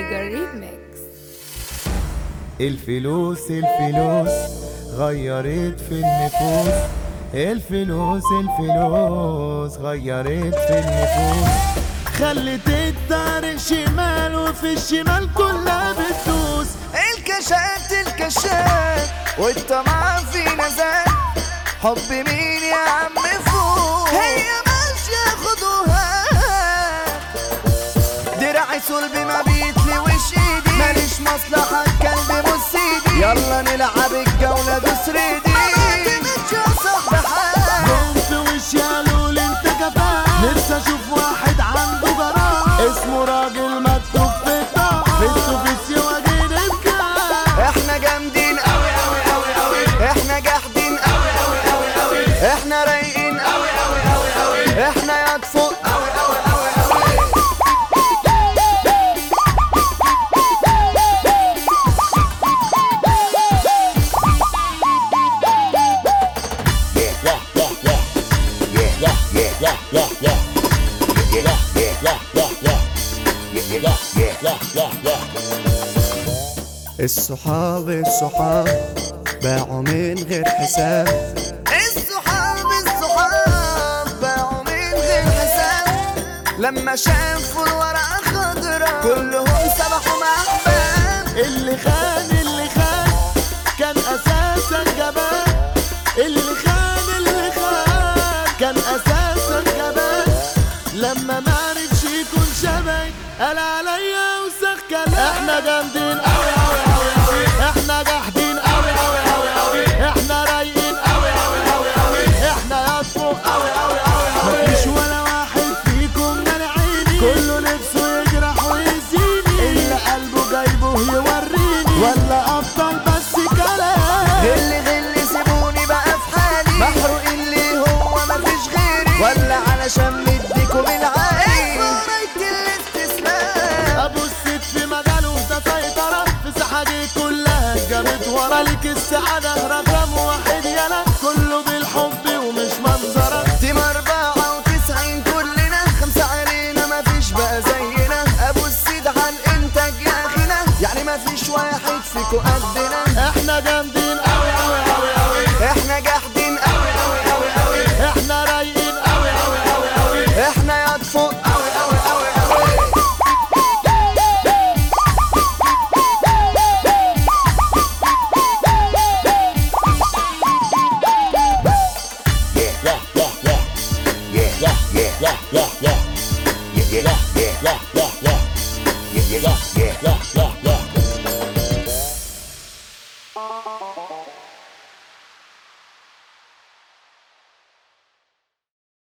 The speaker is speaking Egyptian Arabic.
ميجا ريميكس الفلوس الفلوس غيرت في النفوس الفلوس الفلوس غيرت في النفوس خلت الطريق شمال وفي الشمال كلها بتدوس الكشات الكشات والطمع في نزال حب مين يا عم فوق هي ماشية خدوها دراعي صلبي ما بيتلوش ايدي ماليش مصلحة الكلب مسيدي يلا نلعب الجولة دوس ريدي مش يا صاحبي حال جم في وشي قالوا لي انت جبان نفسي اشوف واحد عنده جرار اسمه راجل مكتوب في الطاقة في السوفيسي واجي بكام احنا جامدين قوي قوي قوي قوي احنا جاحدين قوي قوي قوي قوي احنا رايقين قوي قوي قوي قوي احنا يا فوق قوي قوي قوي قوي الصحاب الصحاب باعوا من غير حساب الصحاب الصحاب باعوا من غير حساب لما شافوا الورقة خضرا كلهم سبحوا مع احباب اللي خان اللي خان كان اساسا جبان اللي خان اللي خان كان اساسا جبان لما ما عرفش يكون شبك قال عليا وسخ كلام احنا جامدين قوي قوي قوي قوي احنا جاحدين قوي قوي قوي قوي احنا رايقين قوي قوي قوي قوي احنا يا فوق قوي قوي قوي قوي مفيش ولا واحد فيكم منعيني كله نفسه يجرح ويزيني اللي قلبه جايبه يوريني ولا افضل بس كلام غل غل سيبوني بقى في حالي محروق اللي هو مفيش غيري ولا علشان مديكم العالي الاستسلام ابو الست في مجاله ده سيطرة في ساحة كلها جابت ورا ليك السعادة رقم واحد يلا كله بالحب ومش منظرة تيم أربعة وتسعين كلنا خمسة علينا مفيش بقى زينا أبو السيد على الإنتاج يا أخينا يعني مفيش واحد فيكو قدنا احنا جامدين قوي قوي قوي قوي إحنا جاحدين أوي أوي أوي أوي احنا رايقين قوي قوي قوي قوي إحنا يا فوق أوي أوي أوي أوي yeah